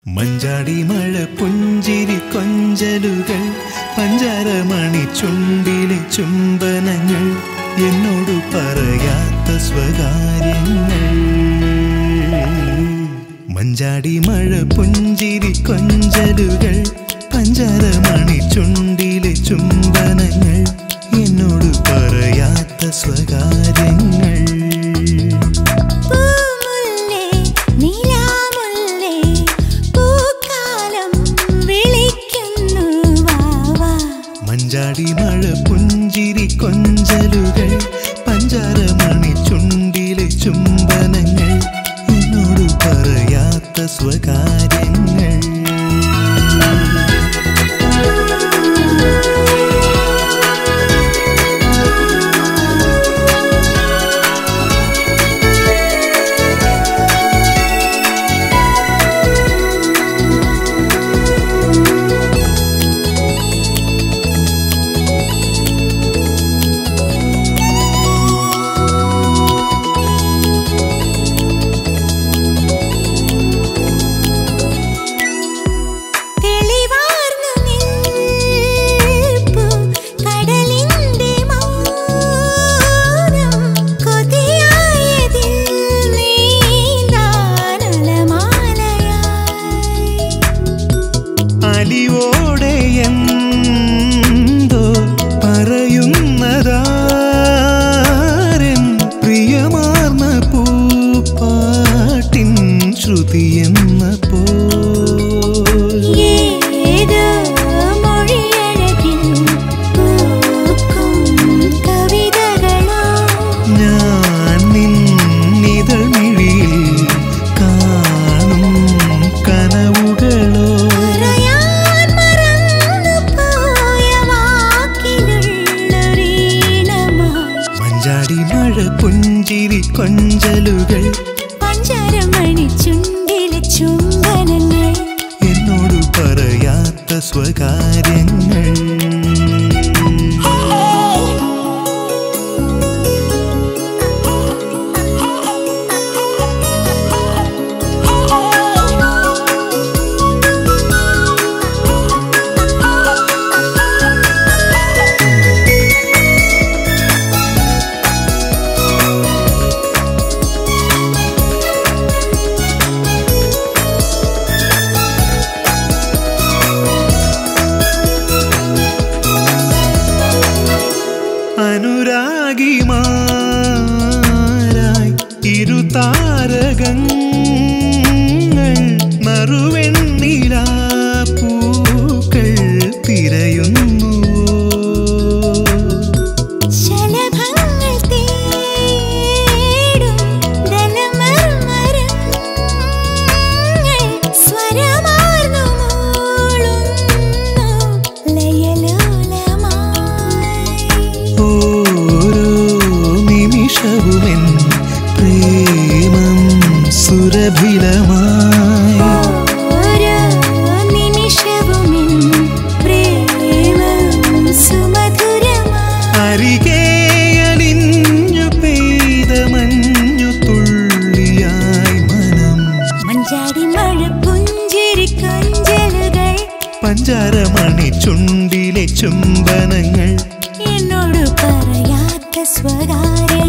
മഞ്ചാടി മഴ പുഞ്ചിരി കൊഞ്ചലുകൾ പഞ്ചാരമണി ചുണ്ടിലെ ചുംബനങ്ങൾ എന്നോട് പറയാത്ത സ്വകാര്യങ്ങൾ മഞ്ചാടി മഴ പുഞ്ചിരി കൊഞ്ചലുകൾ പഞ്ചാരമണി ചുണ്ടിലെ ചുംബനങ്ങൾ എന്നോട് പറയാത്ത സ്വകാര്യങ്ങൾ പൂമുല്ലേ നിലാമുല്ലേ പൂക്കാലം വിളിക്കുന്നു വാവാ മഞ്ചാടി മഴ പുഞ്ചിരി കൊഞ്ചലുകൾ പഞ്ചാരമണി ചുണ്ടിലെ ചുംബനങ്ങൾ എന്നോട് പറയാത്ത സ്വകാര്യങ്ങൾ തെളിവാർന്നു നിൽപ്പു കടലിന്റെ മൗനം കൊതിയായതിൽ നീന്താനലമാലയായി അലിവോടെ എന്തോ പറയുന്നതാരൻ പ്രിയമാർന്ന പൂപ്പാട്ടിൻ ശ്രുതിയെന്ന പോ ഏതോ മൊഴിയഴകിൽ പൂക്കും കവിതകളോ ഞാൻ നിന്നിതൾ മിഴിയിൽ കാണും കനവുകളോ പറയാൻ മറന്നുപോയ വാക്കിലുള്ളൊരീണമായി മഞ്ചാടി മഴ പുഞ്ചിരി കൊഞ്ചലുകൾ പഞ്ചാരമണി ചുണ്ടിലെ ചുംബനങ്ങൾ എന്നോട് പറയാത്ത സ്വകാര്യങ്ങൾ അനുരാഗിമാരായി ഇരുതാരകങ്ങൾ നറുവെണ്ണില പൂക്കൾ തിരയുന്നു ശലഭങ്ങൾ തേടും ദലമർമരങ്ങൾ സ്വരമാർന്നു മൂളുന്നു ലയലോലമായി ഓരോ നിമിഷവുമെൻ പ്രേമം സുരഭിലമായി ഓരോ നിമിഷവുമിൻ പ്രേമം സുമധുരമായി അരികെ അലിഞ്ഞു പെയ്ത മഞ്ഞു തുള്ളിയായി മനം മഞ്ചാടി മഴ പുഞ്ചിരി കൊഞ്ചലുകൾ പഞ്ചാരമണി ചുണ്ടിലെ ചുംബനങ്ങൾ എന്നോട് പറയാത്ത സ്വകാര്യ